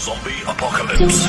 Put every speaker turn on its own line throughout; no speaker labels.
Zombie apocalypse.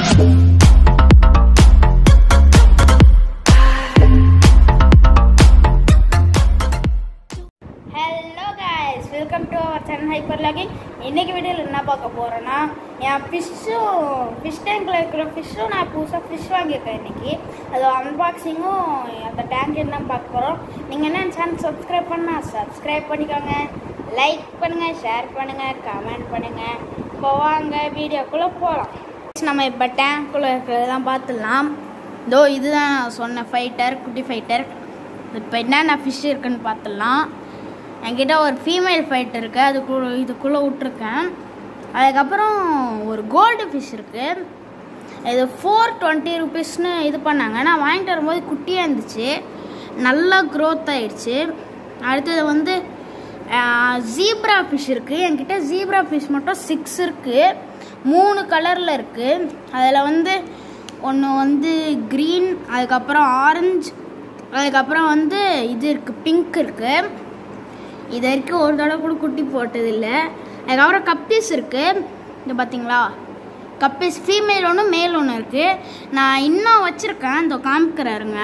Hello guys welcome to our channel hyper logging இன்னைக்கு வீடியோவில் என்ன பார்க்க போகிறேன்னா என் ஃபிஷ்ஷும் ஃபிஷ் டேங்கில் இருக்கிற ஃபிஷ்ஷும் நான் புதுசாக ஃபிஷ் வாங்கியிருக்கேன் இன்னைக்கு அது அன்பாக்சிங்கும் அந்த டேங்க் என்ன பார்க்க போகிறோம் நீங்கள் என்ன சேனல் சப்ஸ்கிரைப் பண்ணால் சப்ஸ்கிரைப் பண்ணிக்கோங்க லைக் பண்ணுங்கள் ஷேர் பண்ணுங்கள் கமெண்ட் பண்ணுங்கள் இப்போ வாங்க வீடியோக்குள்ளே போகலாம் நம்ம இப்போ டேங்க்குள்ளே இருக்கிறதெல்லாம் பார்த்துடலாம் இதோ இதுதான் நான் சொன்ன ஃபைட்டர் குட்டி ஃபைட்டர் இப்போ என்னென்ன ஃபிஷ் இருக்குன்னு பார்த்துடலாம் என்கிட்ட ஒரு ஃபீமேல் ஃபைட் இருக்குது அதுக்குள்ள இதுக்குள்ளே விட்ருக்கேன் அதுக்கப்புறம் ஒரு கோல்டு ஃபிஷ் இருக்குது இது ஃபோர் டுவெண்ட்டி ருபீஸ்னு இது பண்ணாங்க நான் வாங்கிட்டு வரும்போது குட்டியாக இருந்துச்சு நல்லா க்ரோத் ஆயிடுச்சு அடுத்தது வந்து ஜீப்ரா ஃபிஷ் இருக்குது என்கிட்ட ஜீப்ரா ஃபிஷ் மட்டும் சிக்ஸ் இருக்குது மூணு கலரில் இருக்குது அதில் வந்து ஒன்று வந்து க்ரீன் அதுக்கப்புறம் ஆரஞ்சு அதுக்கப்புறம் வந்து இது இருக்குது பிங்க் இருக்குது இது வரைக்கும் ஒரு தடவை கூட குட்டி போட்டதில்ல அதுக்கப்புறம் கப்பீஸ் இருக்குது இது பார்த்தீங்களா கப்பீஸ் ஃபீமேல் ஒன்று மேல் ஒன்று இருக்குது நான் இன்னும் வச்சுருக்கேன் இதோ காமிக்கிறாருங்க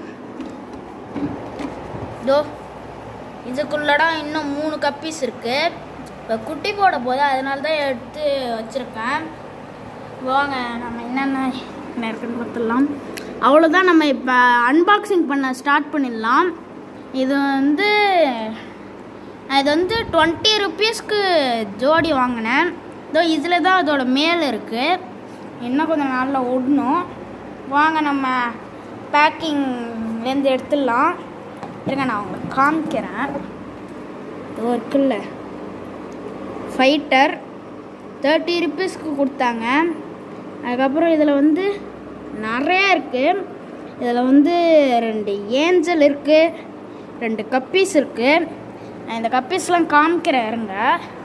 இதோ இதுக்குள்ளடா இன்னும் மூணு கப்பீஸ் இருக்குது இப்போ குட்டி போட போது அதனால தான் எடுத்து வச்சுருக்கேன் வாங்க நம்ம என்னென்ன என்ன இருக்குன்னு பார்த்துடலாம் அவ்வளோதான் நம்ம இப்போ அன்பாக்சிங் பண்ண ஸ்டார்ட் பண்ணிடலாம் இது வந்து நான் இது வந்து டுவெண்ட்டி ருபீஸ்க்கு ஜோடி வாங்கினேன் இதோ இதில் தான் அதோட மேல் இருக்குது இன்னும் கொஞ்சம் நாளில் ஓடணும் வாங்க நம்ம பேக்கிங்லேருந்து எடுத்துடலாம் இருங்க நான் உங்களுக்கு காமிக்கிறேன் இதோ இருக்குல்ல ஃபைட்டர் தேர்ட்டி ருபீஸ்க்கு கொடுத்தாங்க அதுக்கப்புறம் இதில் வந்து நிறையா இருக்குது இதில் வந்து ரெண்டு ஏஞ்சல் இருக்குது ரெண்டு கப்பீஸ் இருக்குது நான் இந்த கப்பீஸ்லாம் காமிக்கிறேன் இருங்க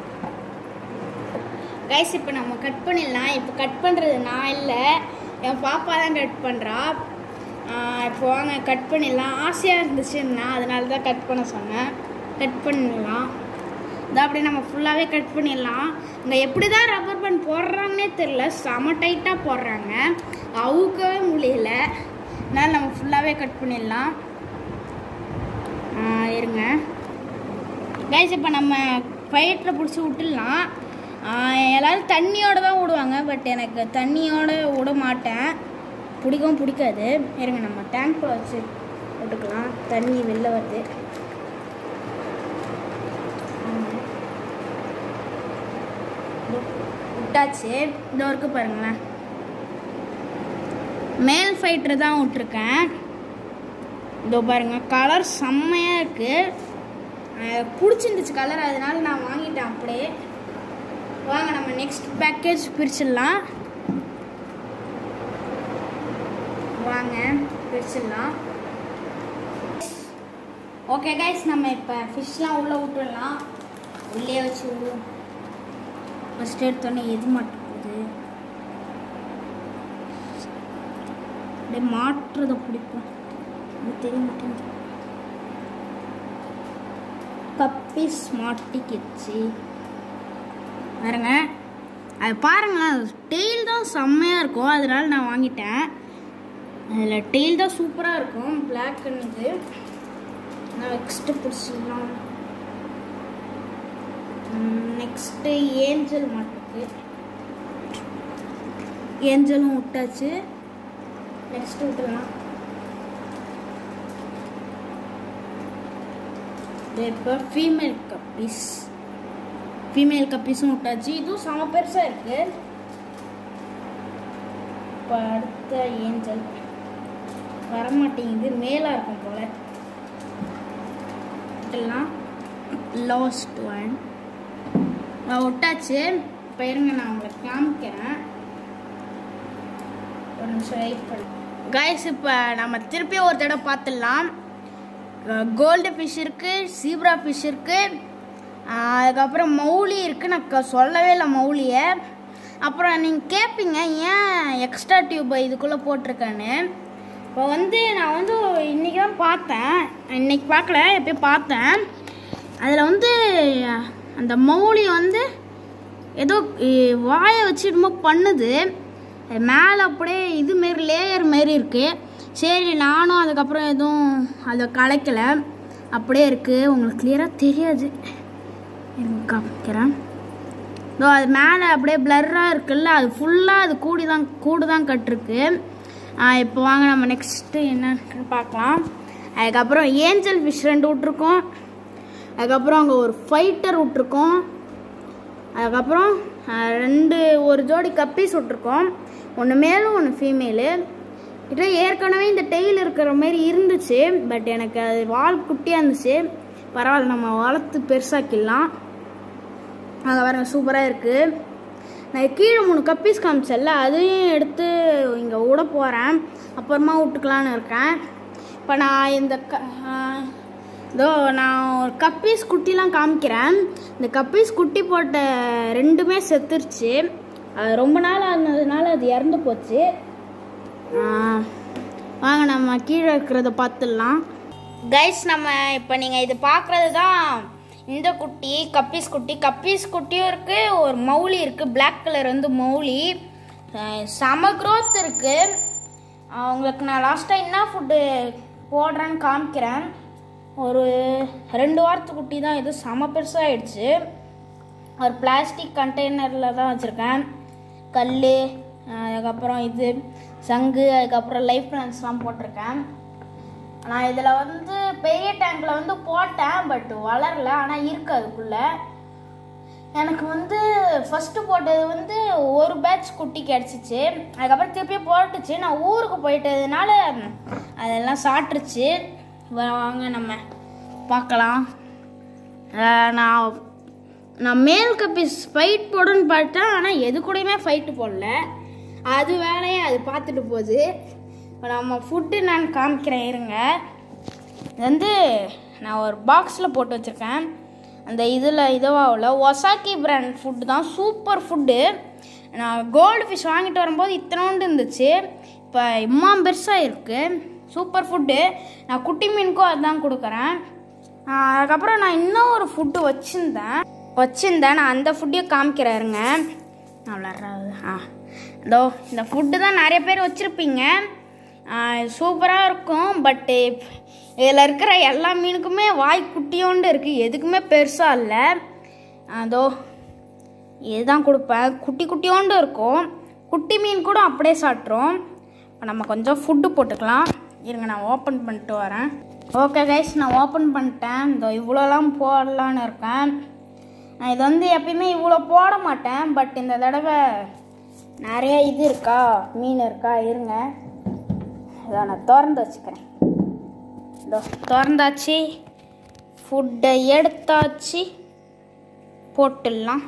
கைஸ் இப்போ நம்ம கட் பண்ணிடலாம் இப்போ கட் பண்ணுறது நான் இல்லை என் பாப்பா தான் கட் பண்ணுறா இப்போ வாங்க கட் பண்ணிடலாம் ஆசையாக இருந்துச்சுன்னா அதனால தான் கட் பண்ண சொன்னேன் கட் பண்ணிடலாம் இதை அப்படியே நம்ம ஃபுல்லாகவே கட் பண்ணிடலாம் இங்கே எப்படி தான் ரப்பர் பேண்ட் போடுறாங்கன்னே தெரில செம டைட்டாக போடுறாங்க அவுக்கவே முடியல அதனால் நம்ம ஃபுல்லாகவே கட் பண்ணிடலாம் ஆ, இருங்க கைஸ் இப்போ நம்ம ஃபைட்டில் பிடிச்சி விட்டுடலாம் ஆ, எல்லாரும் தண்ணியோட தான் விடுவாங்க பட் எனக்கு தண்ணியோட விட மாட்டேன் பிடிக்கவும் பிடிக்காது இருங்க நம்ம டேங்க்கில் வச்சு விட்டுக்கலாம் தண்ணி வெளில வருது இதோ விட்டாச்சு இதோ இருக்கு பாருங்களேன் மேல் ஃபைட்டர் தான் விட்டுருக்கேன் இதோ பாருங்க கலர் செம்மையாக இருக்குது பிடிச்சிருந்துச்சு கலர் அதனால நான் வாங்கிட்டேன் அப்படியே வாங்க நம்ம நெக்ஸ்ட் பேக்கேஜ் பிரிச்சிடலாம் வாங்க பிரிச்சிடலாம் ஓகே கைஸ் நம்ம இப்போ ஃபிஷ்லாம் உள்ளே விட்டுடலாம் உள்ளே வச்சு விடுவோம் ஃபஸ்ட் எடுத்தோன்னே எது மாட்டுக்குது அப்படியே மாட்டுறதை பிடிப்போம் அது தெரிய மாட்டேங்குது பப்பீஸ் மாட்டிக்கிச்சு பாருங்க அது பாருங்களேன் டெய்ல் தான் செம்மையாக இருக்கும் அதனால நான் வாங்கிட்டேன் அதில் டெய்ல் தான் சூப்பராக இருக்கும் பிளாக் இது நான் நெக்ஸ்ட்டு பிடிச்சிடலாம் நெக்ஸ்ட்டு ஏஞ்சல் மாட்டுக்கு ஏஞ்சலும் விட்டாச்சு நெக்ஸ்ட் விட்டுலாம் இப்போ ஃபீமேல் கப்பீஸ் ஃபீமேல் கப்பீஸும் விட்டாச்சு இதுவும் செம பெருசாக இருக்கு இப்போ அடுத்த ஏஞ்சல் வரமாட்டேங்குது மேலாக இருக்கும் போல விட்டுலாம் லாஸ்ட் ஒன் நான் விட்டாச்சு இப்போ இருங்க நான் உங்களுக்கு காமிக்கிறேன் ஒரு நிமிஷம் வெயிட் பண்ணு கைஸ் இப்போ நம்ம திருப்பி ஒரு தடவை பார்த்துடலாம் கோல்டு ஃபிஷ் இருக்குது சீப்ரா ஃபிஷ் இருக்குது அதுக்கப்புறம் மௌலி இருக்குது நான் க- சொல்லவே இல்லை மௌலியை அப்புறம் நீங்கள் கேட்பீங்க ஏன் எக்ஸ்ட்ரா டியூப் இதுக்குள்ளே போட்டிருக்கேன்னு இப்போ வந்து நான் வந்து இன்றைக்கி தான் பார்த்தேன் இன்னைக்கு பார்க்கல எப்பயும் பார்த்தேன் அதில் வந்து அந்த மௌலி வந்து ஏதோ இ- வாயை வச்சு என்னமோ பண்ணுது மேலே அப்படியே இது மாரி லேயர் மாரி இருக்குது சரி நானும் அதுக்கப்புறம் எதுவும் அதை கலைக்கல அப்படியே இருக்குது உங்களுக்கு கிளியராக தெரியாது இருங்க காமிக்கிறேன் இதோ அது மேலே அப்படியே பிளர்ராக இருக்குல்ல அது ஃபுல்லாக அது கூடி தான் கூடு தான் கட்டிருக்கு இப்போ வாங்க நம்ம நெக்ஸ்ட்டு என்னன்னு பார்க்கலாம் அதுக்கப்புறம் ஏஞ்சல் ஃபிஷ் ரெண்டு விட்ருக்கோம் அதுக்கப்புறம் அங்கே ஒரு ஃபைட்டர் விட்ருக்கோம் அதுக்கப்புறம் அஹ், ரெண்டு ஒரு ஜோடி கப்பீஸ் விட்ருக்கோம் ஒன்று மேலும் ஒன்று ஃபீமேலு கிட்ட ஏற்கனவே இந்த டெய்ல் இருக்கிற மாதிரி இருந்துச்சு பட் எனக்கு அது வால் குட்டியாக இருந்துச்சு பரவாயில்ல நம்ம வளர்த்து பெருசாக்கிடலாம் அங்கே பாருங்க சூப்பராக இருக்குது நான் கீழே மூணு கப்பீஸ் காமிச்சல அதையும் எடுத்து இங்கே விட போகிறேன் அப்புறமா விட்டுக்கலான்னு இருக்கேன் இப்போ நான் இந்த க ஆஹ் இதோ நான் ஒரு கப்பீஸ் குட்டிலாம் காமிக்கிறேன் இந்த கப்பீஸ் குட்டி போட்ட ரெண்டுமே செத்துருச்சு அது ரொம்ப நாள் ஆனதுனால அது இறந்து போச்சு ஆஹ் வாங்க நம்ம கீழே இருக்கிறத பார்த்துடலாம் கைஸ் நம்ம இப்போ நீங்கள் இது பார்க்குறது தான் இந்த குட்டி கப்பீஸ் குட்டி கப்பீஸ் குட்டியும் இருக்குது ஒரு மௌலி இருக்குது Black கலர் வந்து மௌலி அஹ் செம growth இருக்குது உங்களுக்கு நான் லாஸ்ட்டாக என்ன ஃபுட்டு போடுறேன்னு காமிக்கிறேன் ஒரு ரெண்டு வாரத்து குட்டி தான் இது செம பெருசாகிடுச்சு ஒரு பிளாஸ்டிக் கண்டெய்னரில் தான் வச்சுருக்கேன் கல் அதுக்கப்புறம் இது சங்கு அதுக்கப்புறம் லைஃப் பிளான்ஸ்லாம் போட்டிருக்கேன் நான் இதில் வந்து பெரிய டேங்க்கில் வந்து போட்டேன் பட் வளரல ஆனால் இருக்கு அதுக்குள்ளே எனக்கு வந்து ஃபஸ்ட்டு போட்டது வந்து ஒரு பேட்ச் குட்டி கிடச்சிச்சு அதுக்கப்புறம் திருப்பி போட்டுச்சு நான் ஊருக்கு போயிட்டதுனால அதெல்லாம் சாப்பிட்ருச்சு வாங்க நம்ம பார்க்கலாம் அஹ் நான் நான் மேல் கப்பீஸ் ஃபைட் போடுன்னு பார்த்தேன் ஆனால் எது கூடயுமே ஃபைட்டு போடல அது வேலையை அது பார்த்துட்டு போகுது இப்போ நம்ம ஃபுட்டு நான் காமிக்கிறேன் இருங்க இது வந்து நான் ஒரு பாக்ஸில் போட்டு வச்சுருக்கேன் அந்த இதில் இதுவாகல ஒசாக்கி பிராண்ட் ஃபுட்டு தான் சூப்பர் ஃபுட்டு நான் கோல்டு ஃபிஷ் வாங்கிட்டு வரும்போது இத்தனோண்டு இருந்துச்சு இப்போ இம்மா பெருசாக இருக்குது சூப்பர் ஃபுட்டு நான் குட்டி மீனுக்கும் அதுதான் கொடுக்குறேன் ஆஹ் அதுக்கப்புறம் நான் இன்னும் ஒரு ஃபுட்டு வச்சுருந்தேன் வச்சுருந்தேன் நான் அந்த ஃபுட்டையும் காமிக்கிறேருங்க அவ்வளோறாது ஆ இதோ இந்த ஃபுட்டு தான் நிறைய பேர் வச்சுருப்பீங்க சூப்பராக இருக்கும் பட்டு இதில் இருக்கிற எல்லா மீனுக்குமே வாய் குட்டியோண்டு இருக்குது எதுக்குமே பெருசாக இல்லை அதோ இதுதான் கொடுப்பேன் குட்டி குட்டியோண்டு இருக்கும் குட்டி மீன் கூட அப்படியே சாப்பிட்றோம் இப்போ நம்ம கொஞ்சம் ஃபுட்டு போட்டுக்கலாம் இருங்க நான் ஓப்பன் பண்ணிட்டு வரேன் ஓகே கைஸ் நான் ஓப்பன் பண்ணிட்டேன் இந்த இவ்வளோலாம் போடலான்னு இருக்கேன் நான் இது வந்து எப்பயுமே இவ்வளோ போட மாட்டேன் பட் இந்த தடவை நிறைய இது இருக்கா மீன் இருக்கா இருங்க இதை நான் திறந்து வச்சுக்கிறேன் இதோ திறந்தாச்சு ஃபுட்டை எடுத்தாச்சு போட்டுடலாம்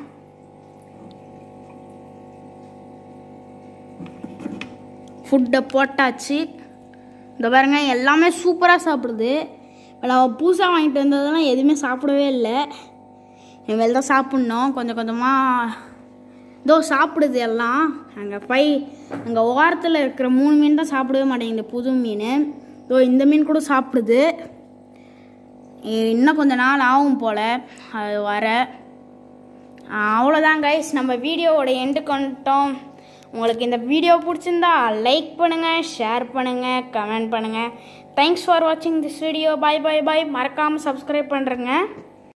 ஃபுட்டை போட்டாச்சு இந்த பாருங்க எல்லாமே சூப்பராக சாப்பிடுது இப்போ நான் புதுசாக வாங்கிட்டு வந்ததெல்லாம் எதுவுமே சாப்பிடவே இல்லை இனிமேல் தான் சாப்பிட்ணும் கொஞ்சம் கொஞ்சமாக இதோ சாப்பிடுது எல்லாம் அங்கே பை அங்கே ஓரத்தில் இருக்கிற மூணு மீன் தான் சாப்பிடவே மாட்டேங்குது புது மீன் இதோ இந்த மீன் கூட சாப்பிடுது இ- இன்னும் கொஞ்ச நாள் ஆகும் போல் அது வர அவ்வளோதான் கைஸ் நம்ம வீடியோவோட எண்டு கொண்டுட்டோம் உங்களுக்கு இந்த வீடியோ பிடிச்சிருந்தா லைக் பண்ணுங்கள் ஷேர் பண்ணுங்கள் கமெண்ட் பண்ணுங்கள் தேங்க்ஸ் ஃபார் வாட்சிங் this video bye bye bye மறக்காமல் சப்ஸ்கிரைப் பண்ணுறேங்க